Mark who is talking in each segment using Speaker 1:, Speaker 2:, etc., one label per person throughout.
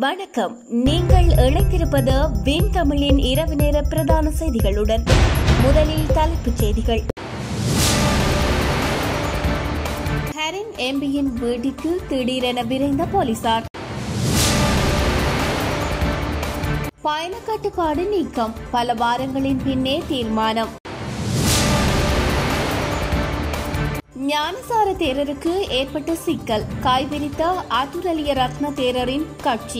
Speaker 1: வணக்கம் நீங்கள் இணைத்திருப்பது வின் தமிழின் இரவு நேர பிரதான செய்திகளுடன் முதலில் தலைப்புச் செய்திகள் ஹரின் எம்பியின் வீட்டிற்கு திடீரென விரைந்த போலீசார் பயண கட்டுப்பாடு நீக்கம் பல வாரங்களின் பின்னே தீர்மானம் ஞானசார தேரருக்கு ஏற்பட்ட சிக்கல் காய்பிரித்த ஆத்துரலிய ரத்ன தேரரின் கட்சி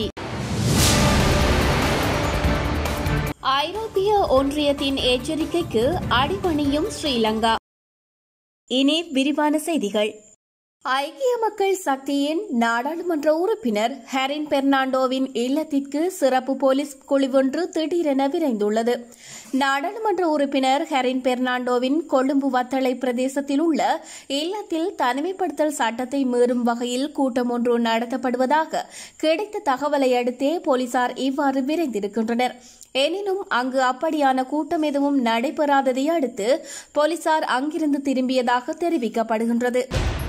Speaker 1: ஐரோப்பிய ஒன்றியத்தின் எச்சரிக்கைக்கு அடிபணியும் ஸ்ரீலங்கா இனி விரிவான செய்திகள் ஐக்கிய மக்கள் சக்தியின் நாடாளுமன்ற உறுப்பினர் ஹரின் பெர்னாண்டோவின் இல்லத்திற்கு சிறப்பு போலீஸ் குழுவொன்று திடீரென விரைந்துள்ளது நாடாளுமன்ற உறுப்பினர் ஹரின் பெர்னாண்டோவின் கொழும்பு வத்தளை பிரதேசத்தில் உள்ள இல்லத்தில் தனிமைப்படுத்தல் சட்டத்தை மீறும் வகையில் கூட்டம் ஒன்று நடத்தப்படுவதாக கிடைத்த தகவலை அடுத்தே போலீசார் இவ்வாறு விரைந்திருக்கின்றனர் எனினும் அங்கு அப்படியான கூட்டம் எதுவும் நடைபெறாததை அடுத்து போலீசார் அங்கிருந்து திரும்பியதாக தெரிவிக்கப்படுகின்றது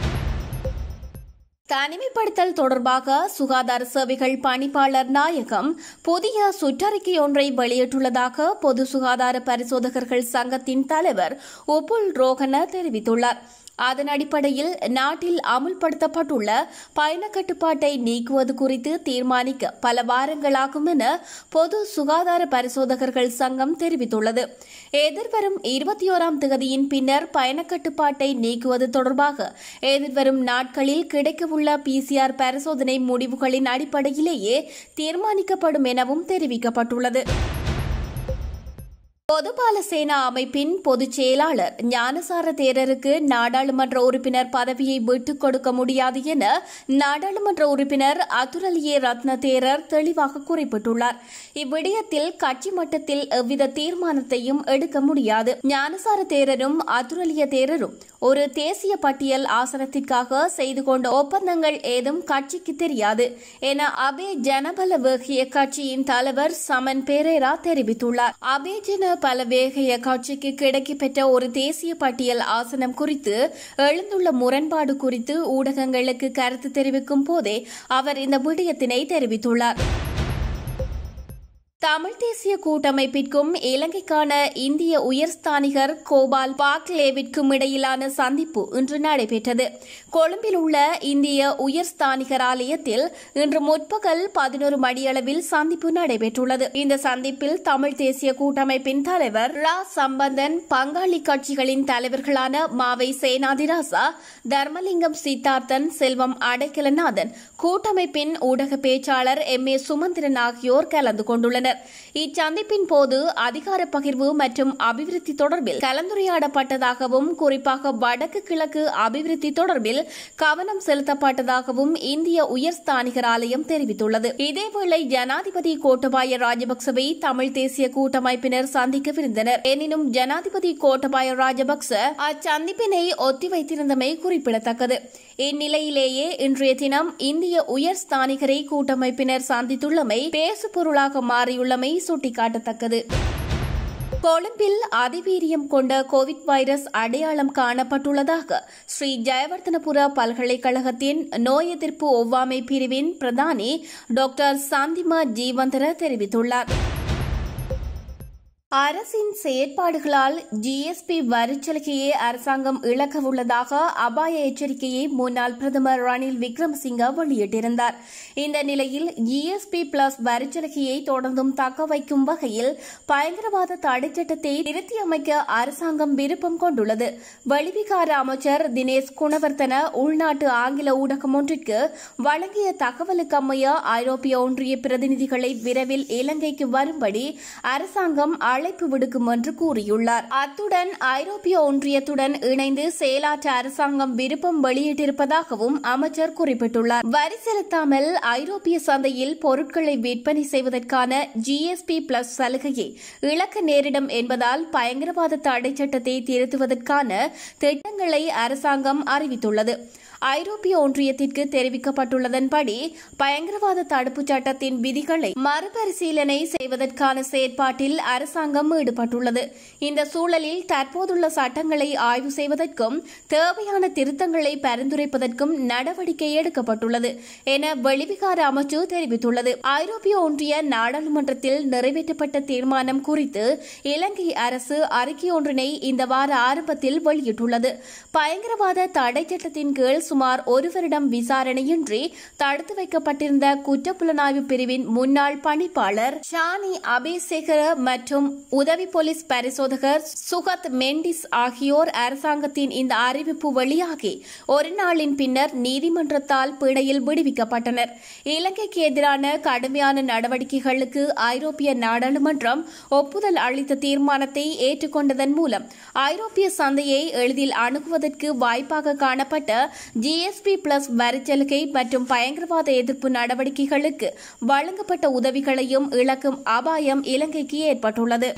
Speaker 1: தனிமைப்படுத்தல் தொடர்பாக சுகாதார சேவைகள் பணிப்பாளர் நாயகம் புதிய சுற்றறிக்கை ஒன்றை வெளியிட்டுள்ளதாக பொது சுகாதார பரிசோதகர்கள் சங்கத்தின் தலைவர் உப்புல் ரோகன தெரிவித்துள்ளார் அதன் அடிப்படையில் நாட்டில் அமுல்படுத்தப்பட்டுள்ள பயண கட்டுப்பாட்டை நீக்குவது குறித்து தீர்மானிக்க பல வாரங்களாகும் என பொது சுகாதார பரிசோதகர்கள் சங்கம் தெரிவித்துள்ளது எதிர்வரும் இருபத்தி ஓராம் தேதியின் பின்னர் பயண கட்டுப்பாட்டை நீக்குவது தொடர்பாக எதிர்வரும் நாட்களில் கிடைக்கவுள்ள பிசிஆர் பரிசோதனை முடிவுகளின் அடிப்படையிலேயே தீர்மானிக்கப்படும் எனவும் தெரிவிக்கப்பட்டுள்ளது பொதுபால சேனா அமைப்பின் பொதுச் செயலாளர் ஞானசார தேரருக்கு நாடாளுமன்ற உறுப்பினர் பதவியை விட்டுக் கொடுக்க முடியாது என நாடாளுமன்ற உறுப்பினர் அதுரலியே ரத்ன தேரர் தெளிவாக குறிப்பிட்டுள்ளார் இவ்விடயத்தில் கட்சி மட்டத்தில் எவ்வித தீர்மானத்தையும் எடுக்க முடியாது ஞானசார தேரரும் அதுரலிய தேரரும் ஒரு தேசிய பட்டியல் ஆசனத்திற்காக செய்து கொண்ட ஒப்பந்தங்கள் ஏதும் கட்சிக்கு தெரியாது என அபே ஜனபல வேகிய கட்சியின் தலைவர் சமன் பெரேரா தெரிவித்துள்ளார் அபே ஜன பல வேகைய கட்சிக்கு கிடைக்கப்பெற்ற ஒரு தேசிய பட்டியல் ஆசனம் குறித்து எழுந்துள்ள முரண்பாடு குறித்து ஊடகங்களுக்கு கருத்து தெரிவிக்கும் போதே அவர் இந்த விடயத்தினை தெரிவித்துள்ளார் தமிழ் தேசிய கூட்டமைப்பிற்கும் இலங்கைக்கான இந்திய உயர்ஸ்தானிகர் கோபால் பாக்லேவிற்கும் இடையிலான சந்திப்பு இன்று நடைபெற்றது கொழும்பில் உள்ள இந்திய உயர்ஸ்தானிகர் ஆலயத்தில் இன்று முற்பகல் பதினோரு மணியளவில் சந்திப்பு நடைபெற்றுள்ளது இந்த சந்திப்பில் தமிழ் தேசிய கூட்டமைப்பின் தலைவர் ரா சம்பந்தன் பங்காளி கட்சிகளின் தலைவர்களான மாவை சேனாதிராசா தர்மலிங்கம் சித்தார்த்தன் செல்வம் அடைக்கலநாதன் கூட்டமைப்பின் ஊடக பேச்சாளர் எம் ஏ சுமந்திரன் ஆகியோர் கலந்து கொண்டுள்ளனர் இச்சந்திப்பின் போது அதிகார பகிர்வு மற்றும் அபிவிருத்தி தொடர்பில் கலந்துரையாடப்பட்டதாகவும் குறிப்பாக வடக்கு கிழக்கு அபிவிருத்தி தொடர்பில் கவனம் செலுத்தப்பட்டதாகவும் இந்திய உயர்ஸ்தானிகர் ஆலயம் தெரிவித்துள்ளது இதேவேளை ஜனாதிபதி கோட்டபாய ராஜபக்சவை தமிழ் தேசிய கூட்டமைப்பினர் சந்திக்கவிருந்தனர் எனினும் ஜனாதிபதி கோட்டபாய ராஜபக்ச அச்சந்திப்பினை ஒத்திவைத்திருந்தமை குறிப்பிடத்தக்கது இந்நிலையிலேயே இன்றைய தினம் இந்திய உயர் ஸ்தானிகரை கூட்டமைப்பினர் சந்தித்துள்ளமை பேசுபொருளாக மாறியுள்ளமை சுட்டிக்காட்டத்தக்கது கொழும்பில் அதிவீரியம் கொண்ட கோவிட் வைரஸ் அடையாளம் காணப்பட்டுள்ளதாக ஸ்ரீ ஜெயவர்தனபுர பல்கலைக்கழகத்தின் நோய் எதிர்ப்பு ஒவ்வாமை பிரிவின் பிரதானி டாக்டர் சாந்திமா ஜீவந்தர தெரிவித்துள்ளார் அரசின் செயற்பாடுகளால் ஜிஎஸ்பி வரிச்சலுகையை அரசாங்கம் இழக்கவுள்ளதாக அபாய எச்சரிக்கையை முன்னாள் பிரதமர் ரணில் விக்ரமசிங்க வெளியிட்டிருந்தார் இந்த நிலையில் ஜிஎஸ்பி பிளஸ் வரிச்சலுகையை தொடர்ந்தும் தக்க வைக்கும் வகையில் பயங்கரவாத தடை சட்டத்தை திருத்தியமைக்க அரசாங்கம் விருப்பம் கொண்டுள்ளது வெளிவிகார அமைச்சர் தினேஷ் குணவர்த்தன உள்நாட்டு ஆங்கில ஊடகம் ஒன்றிற்கு வழங்கிய தகவலுக்கு அமைய ஐரோப்பிய ஒன்றிய பிரதிநிதிகளை விரைவில் இலங்கைக்கு வரும்படி அரசாங்கம் அழைப்பு விடுக்கும் என்று கூறியுள்ளார் அத்துடன் ஐரோப்பிய ஒன்றியத்துடன் இணைந்து செயலாற்ற அரசாங்கம் விருப்பம் வெளியிட்டிருப்பதாகவும் அமைச்சர் குறிப்பிட்டுள்ளார் வரி செலுத்தாமல் ஐரோப்பிய சந்தையில் பொருட்களை விற்பனை செய்வதற்கான ஜிஎஸ்பி பிளஸ் சலுகையை இழக்க நேரிடும் என்பதால் பயங்கரவாத தடை சட்டத்தை திருத்துவதற்கான திட்டங்களை அரசாங்கம் அறிவித்துள்ளது ஐரோப்பிய ஒன்றியத்திற்கு தெரிவிக்கப்பட்டுள்ளதன்படி பயங்கரவாத தடுப்புச் சட்டத்தின் விதிகளை மறுபரிசீலனை செய்வதற்கான செயற்பாட்டில் அரசாங்கம் ஈடுபட்டுள்ளது இந்த சூழலில் தற்போதுள்ள சட்டங்களை ஆய்வு செய்வதற்கும் தேவையான திருத்தங்களை பரிந்துரைப்பதற்கும் நடவடிக்கை எடுக்கப்பட்டுள்ளது என வெளிவிகார அமைச்சு தெரிவித்துள்ளது ஐரோப்பிய ஒன்றிய நாடாளுமன்றத்தில் நிறைவேற்றப்பட்ட தீர்மானம் குறித்து இலங்கை அரசு அறிக்கை ஒன்றினை இந்த வார ஆரம்பத்தில் வெளியிட்டுள்ளது பயங்கரவாத தடை சட்டத்தின் கீழ் சுமார் ஒரு வருடம் விசாரணையின்றி தடுத்து வைக்கப்பட்டிருந்த குற்றப்புலனாய்வு பிரிவின் முன்னாள் பணிப்பாளர் ஷானி அபேசேகர மற்றும் உதவி போலீஸ் பரிசோதகர் சுகத் மெண்டிஸ் ஆகியோர் அரசாங்கத்தின் இந்த அறிவிப்பு வெளியாகி ஒரு நாளின் பின்னர் நீதிமன்றத்தால் பிணையில் விடுவிக்கப்பட்டனர் இலங்கைக்கு எதிரான கடுமையான நடவடிக்கைகளுக்கு ஐரோப்பிய நாடாளுமன்றம் ஒப்புதல் அளித்த தீர்மானத்தை ஏற்றுக்கொண்டதன் மூலம் ஐரோப்பிய சந்தையை எளிதில் அணுகுவதற்கு வாய்ப்பாக காணப்பட்ட ஜிஎஸ்பி பிளஸ் வரிச்சலுகை மற்றும் பயங்கரவாத எதிர்ப்பு நடவடிக்கைகளுக்கு வழங்கப்பட்ட உதவிகளையும் இழக்கும் அபாயம் இலங்கைக்கு ஏற்பட்டுள்ளது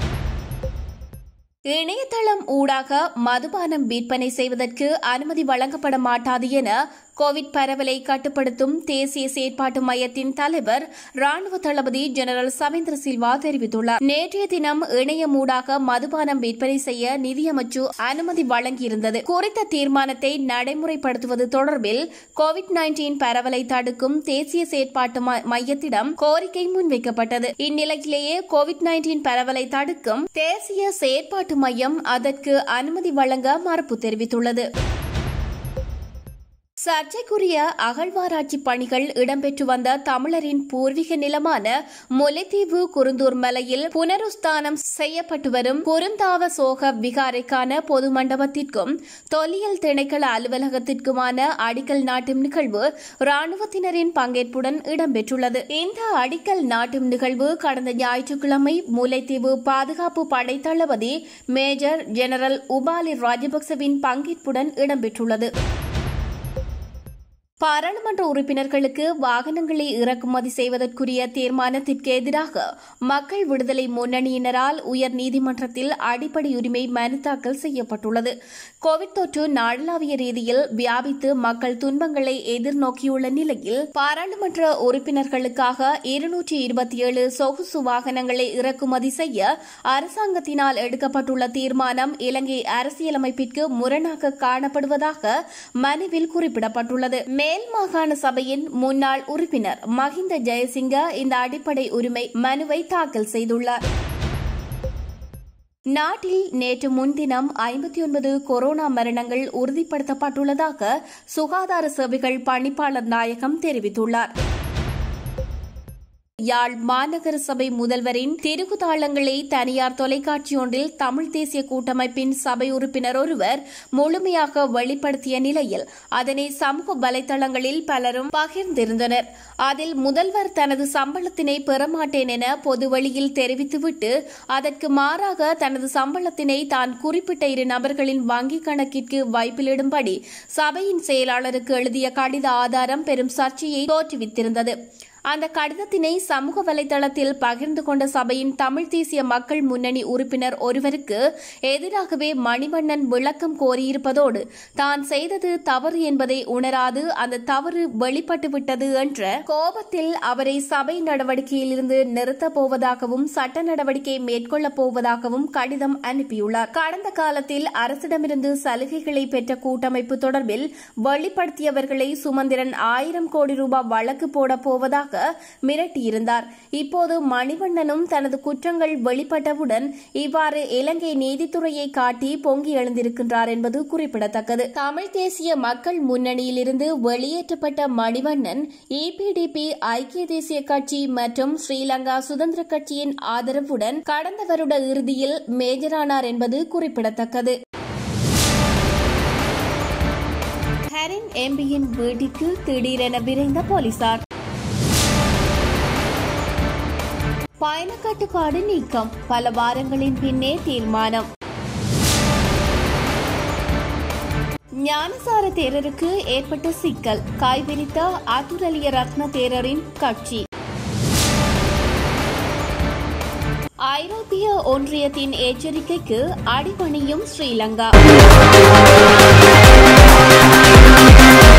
Speaker 1: இணையதளம் ஊடாக மதுபானம் விற்பனை செய்வதற்கு அனுமதி வழங்கப்பட மாட்டாது என கோவிட் பரவலை கட்டுப்படுத்தும் தேசிய செயற்பாட்டு மையத்தின் தலைவர் ராணுவ தளபதி ஜெனரல் சவேந்திர சில்வா தெரிவித்துள்ளார் நேற்றைய தினம் இணையம் ஊடாக மதுபானம் விற்பனை செய்ய நிதியமைச்சு அனுமதி வழங்கியிருந்தது குறித்த தீர்மானத்தை நடைமுறைப்படுத்துவது தொடர்பில் கோவிட் நைன்டீன் பரவலை தடுக்கும் தேசிய செயற்பாட்டு மையத்திடம் கோரிக்கை முன்வைக்கப்பட்டது இந்நிலையிலேயே கோவிட் நைன்டீன் பரவலை தடுக்கும் தேசிய செயற்பாட்டு மையம் அதற்கு அனுமதி வழங்க மறுப்பு தெரிவித்துள்ளது சர்ச்சைக்குரிய அகழ்வாராய்ச்சி பணிகள் இடம்பெற்று வந்த தமிழரின் பூர்வீக நிலமான முல்லைத்தீவு குருந்தூர் மலையில் புனருஸ்தானம் செய்யப்பட்டு வரும் குறுந்தாவ சோக விகாரைக்கான பொது மண்டபத்திற்கும் தொல்லியல் திணைக்கள அலுவலகத்திற்குமான அடிக்கல் நாட்டும் நிகழ்வு ராணுவத்தினரின் பங்கேற்புடன் இடம்பெற்றுள்ளது இந்த அடிக்கல் நாட்டும் நிகழ்வு கடந்த ஞாயிற்றுக்கிழமை முல்லைத்தீவு பாதுகாப்பு படை தளபதி மேஜர் ஜெனரல் உபாலி ராஜபக்சவின் பங்கேற்புடன் இடம்பெற்றுள்ளது பாராளுமன்ற உறுப்பினர்களுக்கு வாகனங்களை இறக்குமதி செய்வதற்குரிய தீர்மானத்திற்கு எதிராக மக்கள் விடுதலை முன்னணியினரால் உயர் நீதிமன்றத்தில் அடிப்படை உரிமை மனு தாக்கல் செய்யப்பட்டுள்ளது கோவிட் தொற்று நாடளாவிய ரீதியில் வியாபித்து மக்கள் துன்பங்களை எதிர்நோக்கியுள்ள நிலையில் பாராளுமன்ற உறுப்பினர்களுக்காக இருநூற்றி இருபத்தி ஏழு சொகுசு வாகனங்களை இறக்குமதி செய்ய அரசாங்கத்தினால் எடுக்கப்பட்டுள்ள தீர்மானம் இலங்கை அரசியலமைப்பிற்கு முரணாக காணப்படுவதாக மனுவில் குறிப்பிடப்பட்டுள்ளது மேல் மாகாண சபையின் முன்னாள் உறுப்பினர் மஹிந்த ஜெயசிங்க இந்த அடிப்படை உரிமை மனுவை தாக்கல் செய்துள்ளார் நாட்டில் நேற்று முன்தினம் ஐம்பத்தி ஒன்பது கொரோனா மரணங்கள் உறுதிப்படுத்தப்பட்டுள்ளதாக சுகாதார சேவைகள் பணிப்பாளர் நாயகம் தெரிவித்துள்ளார் யாழ் மாநகர சபை முதல்வரின் திருகுதாளங்களை தனியார் தொலைக்காட்சி ஒன்றில் தமிழ் தேசிய கூட்டமைப்பின் சபை உறுப்பினர் ஒருவர் முழுமையாக வெளிப்படுத்திய நிலையில் அதனை சமூக வலைதளங்களில் பலரும் பகிர்ந்திருந்தனர் அதில் முதல்வர் தனது சம்பளத்தினை பெறமாட்டேன் என பொதுவழியில் தெரிவித்துவிட்டு அதற்கு மாறாக தனது சம்பளத்தினை தான் குறிப்பிட்ட இரு நபர்களின் வங்கிக் கணக்கிற்கு வைப்பிலிடும்படி சபையின் செயலாளருக்கு எழுதிய கடித ஆதாரம் பெரும் சர்ச்சையை தோற்றுவித்திருந்தது அந்த கடிதத்தினை சமூக வலைதளத்தில் பகிர்ந்து கொண்ட சபையின் தமிழ் தேசிய மக்கள் முன்னணி உறுப்பினர் ஒருவருக்கு எதிராகவே மணிவண்ணன் விளக்கம் கோரியிருப்பதோடு தான் செய்தது தவறு என்பதை உணராது அந்த தவறு வெளிப்பட்டுவிட்டது என்ற கோபத்தில் அவரை சபை நடவடிக்கையிலிருந்து நிறுத்தப் போவதாகவும் சட்ட நடவடிக்கை மேற்கொள்ளப் போவதாகவும் கடிதம் அனுப்பியுள்ளார் கடந்த காலத்தில் அரசிடமிருந்து சலுகைகளை பெற்ற கூட்டமைப்பு தொடர்பில் வெளிப்படுத்தியவர்களை சுமந்திரன் ஆயிரம் கோடி ரூபாய் வழக்கு போடப் போவதாக மிரட்டியிருந்தார் இப்போது மணிவண்ணனும் தனது குற்றங்கள் வெளிப்பட்டவுடன் இவ்வாறு இலங்கை நீதித்துறையை காட்டி பொங்கி எழுந்திருக்கின்றார் என்பது குறிப்பிடத்தக்கது தமிழ் தேசிய மக்கள் முன்னணியிலிருந்து வெளியேற்றப்பட்ட மணிவண்ணன் இபிடிபி ஐக்கிய தேசிய கட்சி மற்றும் ஸ்ரீலங்கா சுதந்திர கட்சியின் ஆதரவுடன் கடந்த வருட இறுதியில் மேஜரானார் என்பது குறிப்பிடத்தக்கது ஹரின் எம்பியின் வீட்டிற்கு திடீரென விரைந்த போலீசார் பயண கட்டுப்பாடு நீக்கம் பல வாரங்களின் பின்னே தீர்மானம் ஞானசார தேரருக்கு ஏற்பட்ட சிக்கல் காய்பிரித்த ஆத்துரலிய ரத்ன தேரரின் கட்சி ஐரோப்பிய ஒன்றியத்தின் எச்சரிக்கைக்கு அடிபணியும் ஸ்ரீலங்கா
Speaker 2: Thank